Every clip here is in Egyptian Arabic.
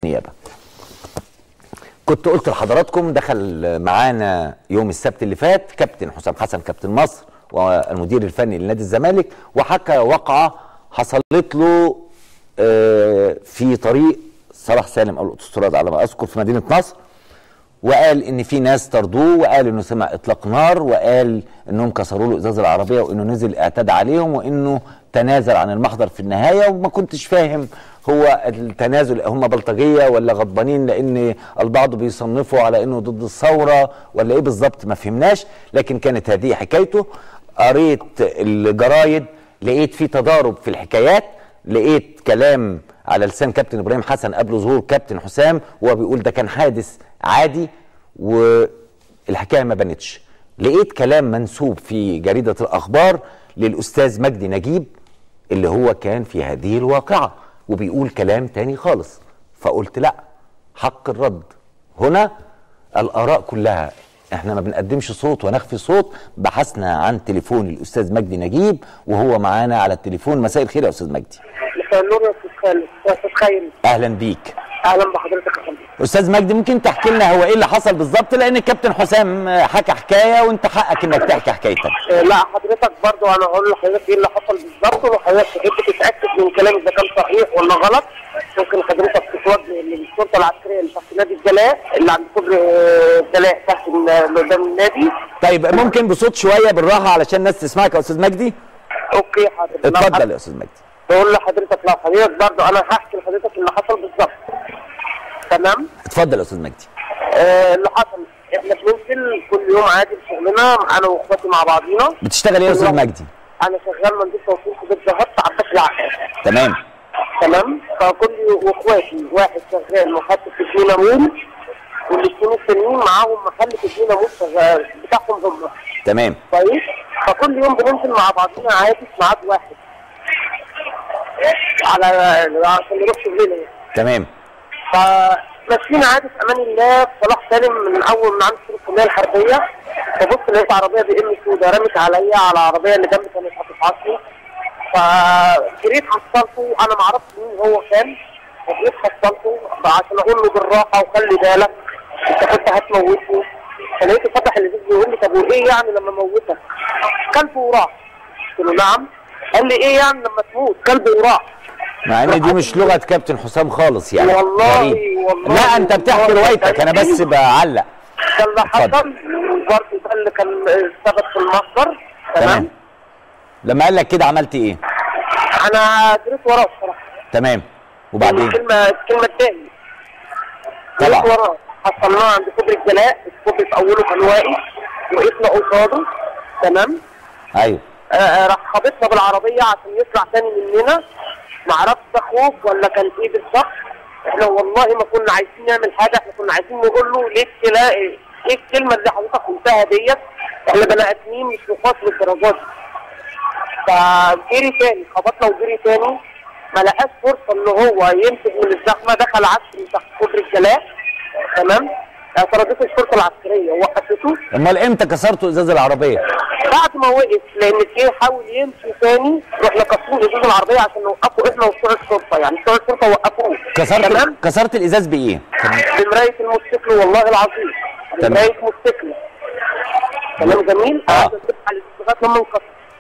النيابه كنت قلت لحضراتكم دخل معانا يوم السبت اللي فات كابتن حسام حسن كابتن مصر والمدير الفني لنادي الزمالك وحكى وقعه حصلت له آه، في طريق صلاح سالم او الاوتوستراد على ما اذكر في مدينه نصر وقال ان في ناس طردوه وقال انه سمع اطلاق نار وقال انهم كسروا له ازاز العربيه وانه نزل اعتدى عليهم وانه تنازل عن المحضر في النهايه وما كنتش فاهم هو التنازل هم بلطجيه ولا غضبانين لان البعض بيصنفوا على انه ضد الثوره ولا ايه بالظبط ما فهمناش لكن كانت هذه حكايته قريت الجرايد لقيت في تضارب في الحكايات لقيت كلام على لسان كابتن ابراهيم حسن قبل ظهور كابتن حسام وهو بيقول ده كان حادث عادي والحكايه ما بانتش لقيت كلام منسوب في جريده الاخبار للاستاذ مجدي نجيب اللي هو كان في هذه الواقعه وبيقول كلام تاني خالص فقلت لا حق الرد هنا الاراء كلها احنا ما بنقدمش صوت ونخفي صوت بحثنا عن تليفون الاستاذ مجدي نجيب وهو معانا على التليفون مساء الخير يا استاذ مجدي مساء النور يا استاذ خالد يا استاذ خيري اهلا بيك اهلا بحضرتك يا فندم استاذ مجدي ممكن تحكي لنا هو ايه اللي حصل بالظبط لان الكابتن حسام حكى حكايه وانت حقك انك تحكي حكايتك آه، لا حضرتك برضو انا هقول لحضرتك ايه اللي حصل بالظبط وحضرتك تحب تتاكد من كلامي اذا كان صحيح ولا غلط ممكن حضرتك تتوجه للشرطه العسكريه اللي تحت نادي الجلاء اللي عند كوبري آه، الجلاء تحت ال- اللي قدام النادي طيب ممكن بصوت شويه بالراحه علشان الناس تسمعك يا استاذ مجدي اوكي حضرتك لو اتفضل حضرتك- يا استاذ مجدي بقول لحضرتك لو حضرتك برضو انا هحكي لحضرتك اللي حصل بالظبط تمام اتفضل يا استاذ مجدي آه اللي حصل احنا بننزل كل يوم عادي في شغلنا انا واخواتي مع بعضينا بتشتغل ايه يا استاذ مجدي انا شغال مندوب توصيل في بيت زهط عباس العقاد تمام تمام فكل واخواتي واحد شغال محطة الدينامون والاثنين التانيين معاهم محل في الدينامون شغال بتاعهم هم تمام كويس فكل يوم بننزل مع بعضينا عادي في ميعاد واحد على عشان نروح شغلنا يعني. تمام فماشيين عادي في امان الله في صلاح سالم من اول من عند سور الكليه الحربيه فبص لقيت عربيه بي ام سودا رمت عليا على العربيه اللي جنبي كانت هتتعصني فجريت حصلته انا ما اعرفش مين هو كان فجريت حصلته عشان اقول له بالراحه وخلي بالك انت كنت هتموتني فلقيته فتح الازاز بيقول لي طب وايه يعني لما اموتك؟ كلب وراح قلت له نعم قال لي ايه يعني لما تموت كلب وراح مع ان دي مش لغه كابتن حسام خالص يعني والله- غريب. والله- لا انت بتحكي والله روايتك انا بس غريب. بعلق ده اللي اتفضل. حصل وبرضه ده اللي كان السبب في المصدر تمام تمام لما قال لك كده عملت ايه انا جريت وراه بصراحه تمام وبعدين الكلمه الكلمه اتضايقت طبعا. جريت وراه حصلناه عند كوبري الجلاء الكوبري في اوله كان واقف وقفنا قصاده تمام ايوه آه، آه، راح خابطنا بالعربيه عشان يطلع تاني مننا معرفش ده خوف ولا كان ايه بالظبط احنا والله ما كنا عايزين نعمل حاجه احنا كنا عايزين نقول له ليه الكلا ايه الكلمه اللي حضرتك قلتها ديت احنا بني ادمين مش نقاط للدرجات دي فجري تاني خبطنا وجري تاني ما لقاش فرصه ان هو ينتج من الزحمه دخل عسكري من تحت كوبري الجلاء تمام طردته الشرطه العسكريه وقفته امال امتى كسرتوا ازاز العربيه بعد ما وقف لان الجيش حاول يمشي تاني رحنا كسرين ازاز العربيه عشان نوقفه احنا وبتوع الشرطه يعني بتوع الشرطه وقفوه كسرت تمام كسرت الازاز بايه بمرايه الموتوسيكل والله العظيم تمام. بمرايه موتوسيكل كلام جميل آه. قعدنا نلف على لغايه لما انكسر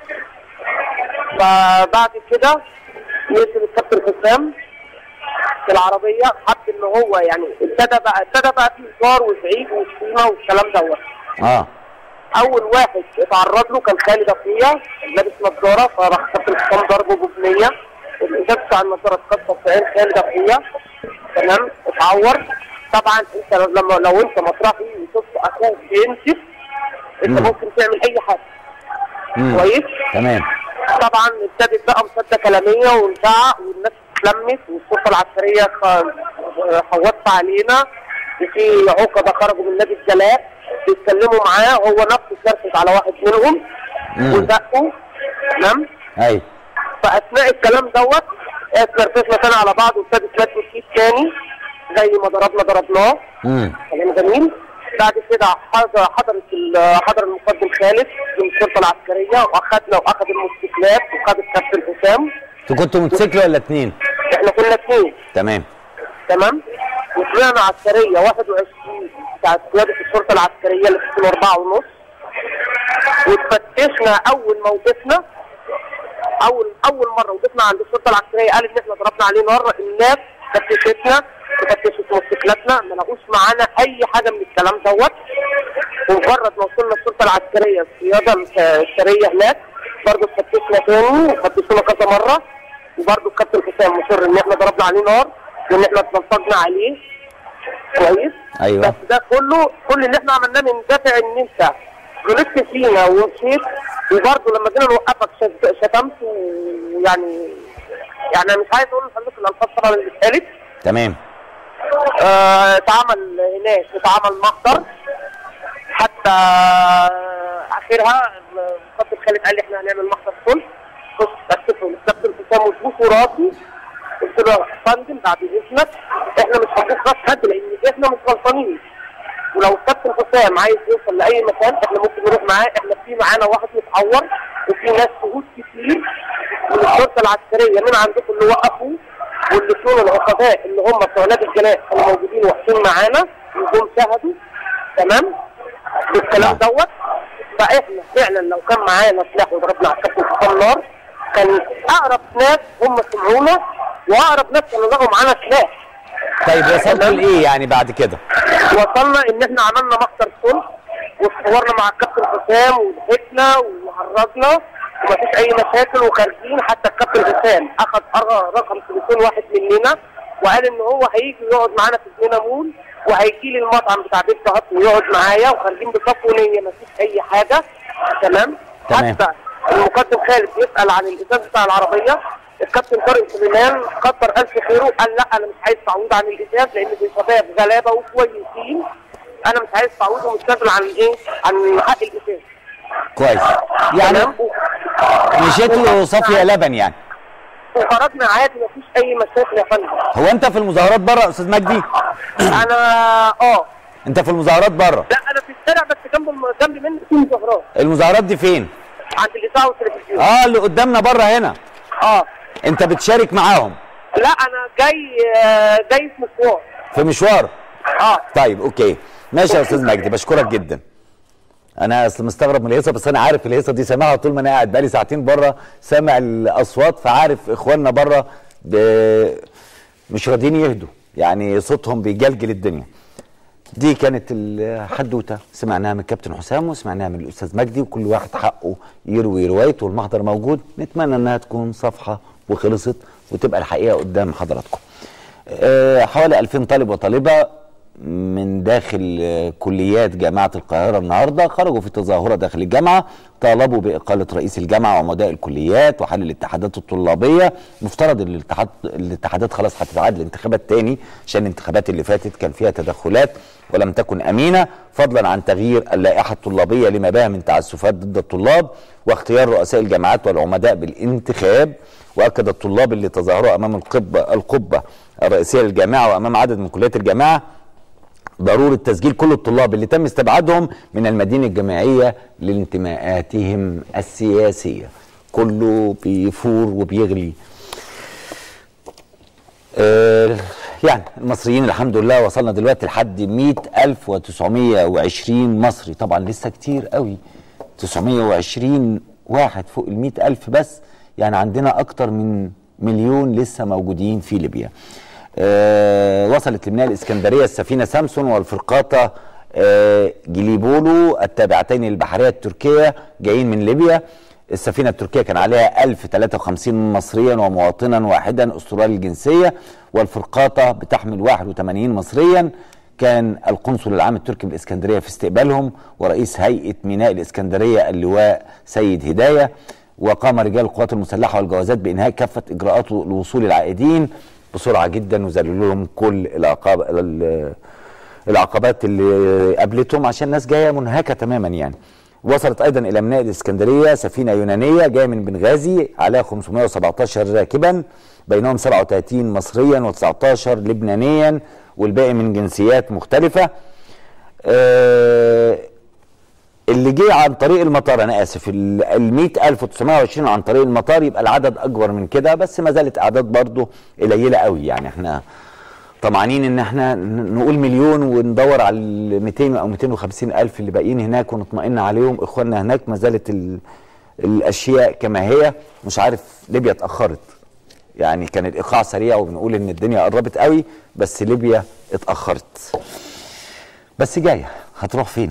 فبعد كده نزل الكابتن حسام في العربيه حب ان هو يعني ابتدى بقى ابتدى بقى في هزار وزعيق وشتيمه والكلام دوت اه اول واحد اتعرض له كان خالد اخويا لابس نظاره فراح كابتن حسام ضربه ببنيه الازاز بتاع النظاره اتكسر في عين خالد اخويا تمام اتعور طبعا انت لما لو انت مطرحي وشفت اخوك بينشف انت مم. ممكن تعمل اي حاجه مم. كويس تمام طبعا ابتدت بقى مصدة كلامية وانزعق والناس اتلمت والشرطة العسكرية خ- حوطت علينا وفي عقبة خرجوا من نادي الجلاء بيتكلموا معاه هو نفسه اتنرفز على واحد منهم مم. وزقه تمام ايوه فاثناء الكلام دوت اتنرفزنا تاني على بعض وابتدت نادي كيس تاني زي ما ضربنا ضربناه امم كلام جميل بعد كده حضر حضرت ال- حضر المقدم خالد من الشرطه العسكريه واخدنا واخد الموتوسيكلات وخد الكابتن حسام انتوا كنتوا موتوسيكل ولا اتنين احنا كنا اثنين تمام تمام وطلعنا عسكريه 21 بتاعت قياده الشرطه العسكريه اللي في 4 ونص واتفتشنا اول ما وقفنا اول اول مره وقفنا عند الشرطه العسكريه قال ان احنا ضربنا عليه نار الناس فتشتنا وفتشت موتوسيكلاتنا ما لقوش معانا اي حاجه من الكلام دوت ومجرد ما وصلنا الشرطه العسكريه القياده السريه هناك برضه فتشنا تاني وفتشونا كذا مره وبرضه الكابتن حسام مصر ان احنا ضربنا عليه نار وان احنا اتنفضنا عليه كويس أيوة. بس ده كله كل اللي احنا عملناه من دافع ان انت غلطت فينا ومشيت وبرضه لما جينا نوقفك شت- شتمت ويعني يعني انا مش عايز اقول لحضرتك الالفاظ طبعا اللي اتقالت تمام آه، اتعمل هناك اتعمل محضر حتى اخرها الكابتن خالد قال لي احنا هنعمل محضر صلح كنت كتبته للكابتن حسام وتبوس وراسي قلت له يا فندم بعد اذنك احنا مش هنبوس راس حد لان احنا مش غلطانين ولو الكابتن حسام عايز يوصل لاي مكان احنا ممكن نروح معاه احنا في معانا واحد متعور وفي ناس شهود كتير من الشرطه العسكريه من عندكم اللي وقفوا واللي كانوا العقباء اللي هم بتوع نادي الجلاء كانوا موجودين واقفين معانا وجم شهدوا تمام بالكلام دوت فاحنا فعلا لو كان معانا سلاح وضربنا على الكابتن حسام نار كان اقرب ناس هم سمعونا واقرب ناس كانوا لقوا معانا سلاح طيب وصلتوا لايه يعني بعد كده وصلنا ان احنا عملنا محضر صلح واتصورنا مع الكابتن حسام وضحكنا وهرجنا ومفيش اي مشاكل وخارجين حتى الكابتن حسام اخذ أرى- رقم تليفون واحد مننا وقال ان هو هيجي يقعد معانا في جنينه مول وهيجي لي المطعم بتاع بيت هات ويقعد معايا وخارجين بصفو نيه مفيش اي حاجه تمام تمام. حتى المقدم خالد يسال عن الازاز بتاع العربيه الكابتن طارق سليمان كتر الف خيره قال لا انا مش عايز تعويض عن الازاز لان دي شباب غلابه وكويسين انا مش عايز تعويض ومش نازل عن ايه عن حق الازاز كويس يعني تمام؟ مشيتوا صافيه لبن يعني وخرجنا عادي مفيش اي مشاكل يا فندم هو انت في المظاهرات بره يا استاذ مجدي انا اه انت في المظاهرات بره لا انا في الشارع بس جنب الم- جنب مني في مظاهرات المظاهرات دي فين عند الاذاعه والتلفزيون اه اللي قدامنا بره هنا اه انت بتشارك معاهم لا انا جاي آه، جاي في مشوار في مشوار اه طيب اوكي ماشي يا استاذ مجدي بشكرك جدا انا اصل مستغرب من الهيصه بس انا عارف الهيصه دي سامعها طول ما انا قاعد بقالي ساعتين بره سامع الاصوات فعارف اخواننا بره ب... مش راضيين يهدوا يعني صوتهم بيجلجل الدنيا دي كانت الحدوته سمعناها من الكابتن حسام وسمعناها من الاستاذ مجدي وكل واحد حقه يروي روايته والمحضر موجود نتمنى انها تكون صفحه وخلصت وتبقى الحقيقه قدام حضراتكم آه، حوالي 2000 طالب وطالبه من داخل آه، كليات جامعه القاهره النهارده خرجوا في تظاهره داخل الجامعه طالبوا باقاله رئيس الجامعه وعمداء الكليات وحل الاتحادات الطلابيه مفترض ان الاتحاد الاتحادات خلاص هتتعاد الانتخابات تاني عشان الانتخابات اللي فاتت كان فيها تدخلات ولم تكن امينه فضلا عن تغيير اللائحه الطلابيه لما بها من تعسفات ضد الطلاب واختيار رؤساء الجامعات والعمداء بالانتخاب واكد الطلاب اللي تظاهروا امام القبه القبه الرئيسيه للجامعه وامام عدد من كليات الجامعه ضروره تسجيل كل الطلاب اللي تم استبعادهم من المدينه الجامعيه لانتماءاتهم السياسيه كله بيفور وبيغلي آه، يعني المصريين الحمد لله وصلنا دلوقتي لحد 100920 مصري طبعا لسه كتير قوي 920 واحد فوق ال 100000 بس يعني عندنا اكتر من مليون لسه موجودين في ليبيا آه وصلت لميناء الاسكندريه السفينه سامسون والفرقاطه آه جليبولو التابعتين للبحريه التركيه جايين من ليبيا السفينة التركية كان عليها 1053 مصريا ومواطنا واحدا استرالي الجنسية والفرقاطة بتحمل 81 مصريا كان القنصل العام التركي بالإسكندرية في استقبالهم ورئيس هيئة ميناء الإسكندرية اللواء سيد هداية وقام رجال القوات المسلحة والجوازات بإنهاء كافة إجراءات لوصول العائدين بسرعة جدا وذللوا لهم كل العقاب ال- العقبات اللي قابلتهم عشان الناس جايه منهكه تماما يعني وصلت ايضا الى ميناء الاسكندريه سفينه يونانيه جايه من بنغازي عليها 517 راكبا بينهم 37 مصريا و19 لبنانيا والباقي من جنسيات مختلفه آه اللي جه عن طريق المطار انا اسف ال 100920 عن طريق المطار يبقى العدد اكبر من كده بس ما زالت اعداد برضه قليله قوي يعني احنا طمعانين ان احنا ن- نقول مليون وندور على ال 200 او 250 الف اللي باقيين هناك ونطمئن عليهم اخواننا هناك ما زالت ال- الاشياء كما هي مش عارف ليبيا اتاخرت يعني كان الايقاع سريع وبنقول ان الدنيا قربت قوي بس ليبيا اتاخرت بس جايه هتروح فين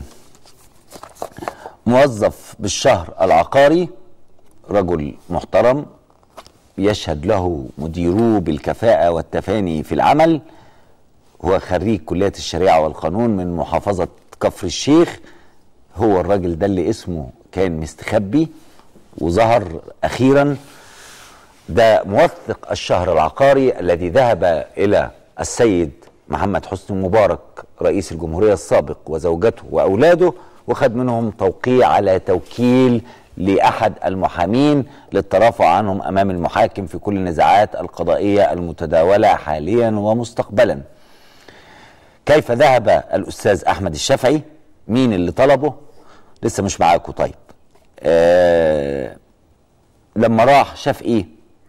موظف بالشهر العقاري رجل محترم يشهد له مديروه بالكفاءة والتفاني في العمل هو خريج كلية الشريعة والقانون من محافظة كفر الشيخ هو الراجل ده اللي اسمه كان مستخبي وظهر أخيرا ده موثق الشهر العقاري الذي ذهب إلى السيد محمد حسني مبارك رئيس الجمهورية السابق وزوجته وأولاده وخد منهم توقيع على توكيل لأحد المحامين للترافع عنهم أمام المحاكم في كل النزاعات القضائية المتداولة حاليا ومستقبلا كيف ذهب الأستاذ أحمد الشافعي مين اللي طلبه لسه مش معاكم طيب آه لما راح شاف ايه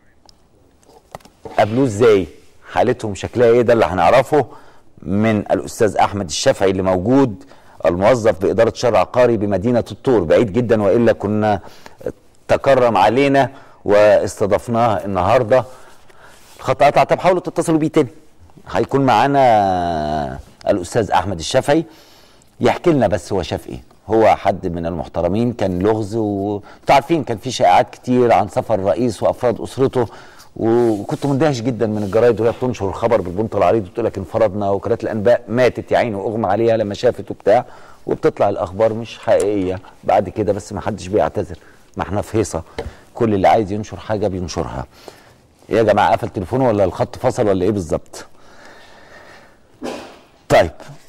قابلوه ازاي حالتهم شكلها ايه ده اللي هنعرفه من الاستاذ احمد الشافعي اللي موجود الموظف باداره شرع عقاري بمدينه الطور بعيد جدا والا كنا تكرم علينا واستضفناه النهارده الخط قطع طب حاولوا تتصلوا بيه تاني هيكون معانا الاستاذ احمد الشافعي يحكي لنا بس هو شاف ايه هو حد من المحترمين كان لغز وانتوا عارفين كان في شائعات كتير عن سفر الرئيس وافراد اسرته وكنت مندهش جدا من الجرايد وهي بتنشر الخبر بالبنط العريض وتقول لك انفرضنا وكالات الانباء ماتت يا عيني واغمى عليها لما شافت وبتاع وبتطلع الاخبار مش حقيقيه بعد كده بس ما حدش بيعتذر ما احنا في هيصه كل اللي عايز ينشر حاجه بينشرها إيه يا جماعه قفل تليفونه ولا الخط فصل ولا ايه بالظبط طيب